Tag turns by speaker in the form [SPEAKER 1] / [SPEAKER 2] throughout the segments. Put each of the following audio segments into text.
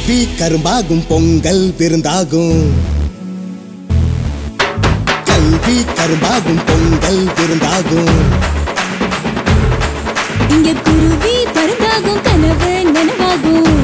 [SPEAKER 1] கல்வி கரும்பாகும் பொங்கல் விருந்தாகும் கல்வி கரும்பாகும் பொங்கல் விருந்தாகும்
[SPEAKER 2] இங்க குருவி பருந்தாகும் கனவு நனவாகும்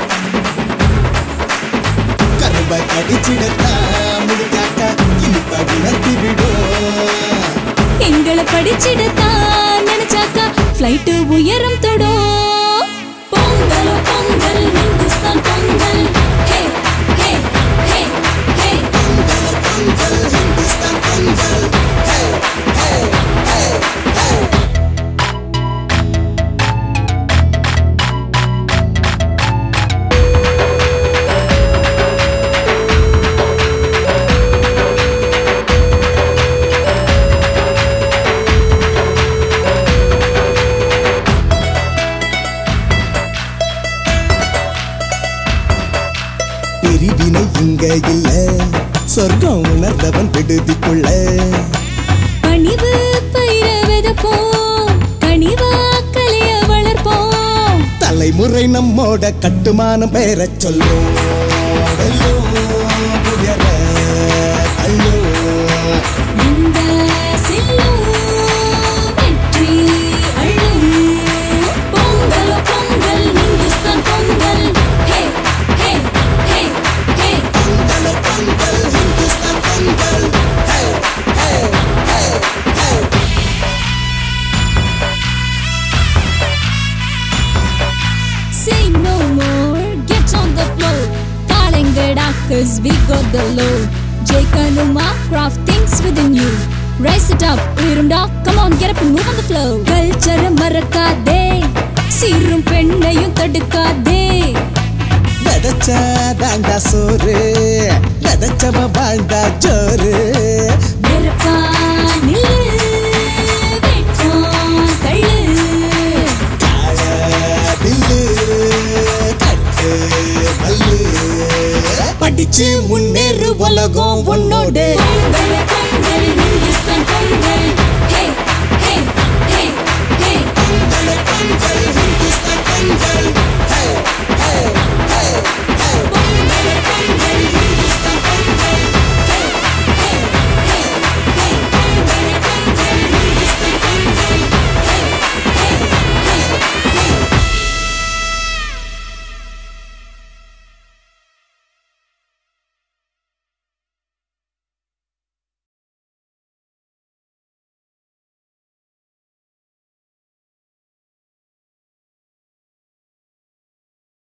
[SPEAKER 1] கரும்ப கடிச்சிடத்தா முடிஞ்சாக்கா இனிப்ப உணர்த்தி விடும்
[SPEAKER 2] எங்களை படிச்சிடத்தான் நினைச்சாக்கா ஃப்ளைட்டு உயரம் தொடும் பொங்கலோ பொங்கல் இந்துஸ்தான் பொங்கல் ஹே ஹே ஹே ஹே
[SPEAKER 1] பொங்கல் பொங்கல் ஹிந்துஸ்தான் பொங்கல் ஹே, ஹே, ஹே, ஹே. பிரிவினை இங்க இல்ல சொர்க்கம் உணர்ந்தவன் விடுதிக்குள்ள
[SPEAKER 2] பணிவு பயிர விதப்போம் கனிவா கலைய வளர்ப்போம்
[SPEAKER 1] தலைமுறை நம்மோட கட்டுமானம் பெயரச் சொல்லும் வெல்லும், உயர தள்ளும்.
[SPEAKER 2] இந்த செல்லும் வெற்றி அள்ளும் பொங்கலோ பொங்கல் இந்துஸ்தான் பொங்கல் ஹே ஹே ஹே ஹே
[SPEAKER 1] பொங்கல், பொங்கல், ஹிந்துஸ்தான் பொங்கல். ஹே, ஹே, ஹே, ஹே.
[SPEAKER 2] Say no more, get on the floor. காலங்கடா, cause we got the load. ஜெயிக்கணுமா, craft things within you. Rise it up, உயிரும்டா, come on, get up and move on the flow. Culture அ மறக்காதே, சீரும் பெண்ணையும் தடுக்காதே.
[SPEAKER 1] விதைச்சா தாண்டா சோறு விதைச்சவ வாழ்ந்தா ஜோறு
[SPEAKER 2] வெறுப்பா நில்லு, வெட்கம் தள்ளு.
[SPEAKER 1] தில்லு கட்டு மல்லு படிச்சு முன்னேறு உலகம் உன்னோடு
[SPEAKER 2] பொங்கல், பொங்கல், இந்துஸ்தான் பொங்கல்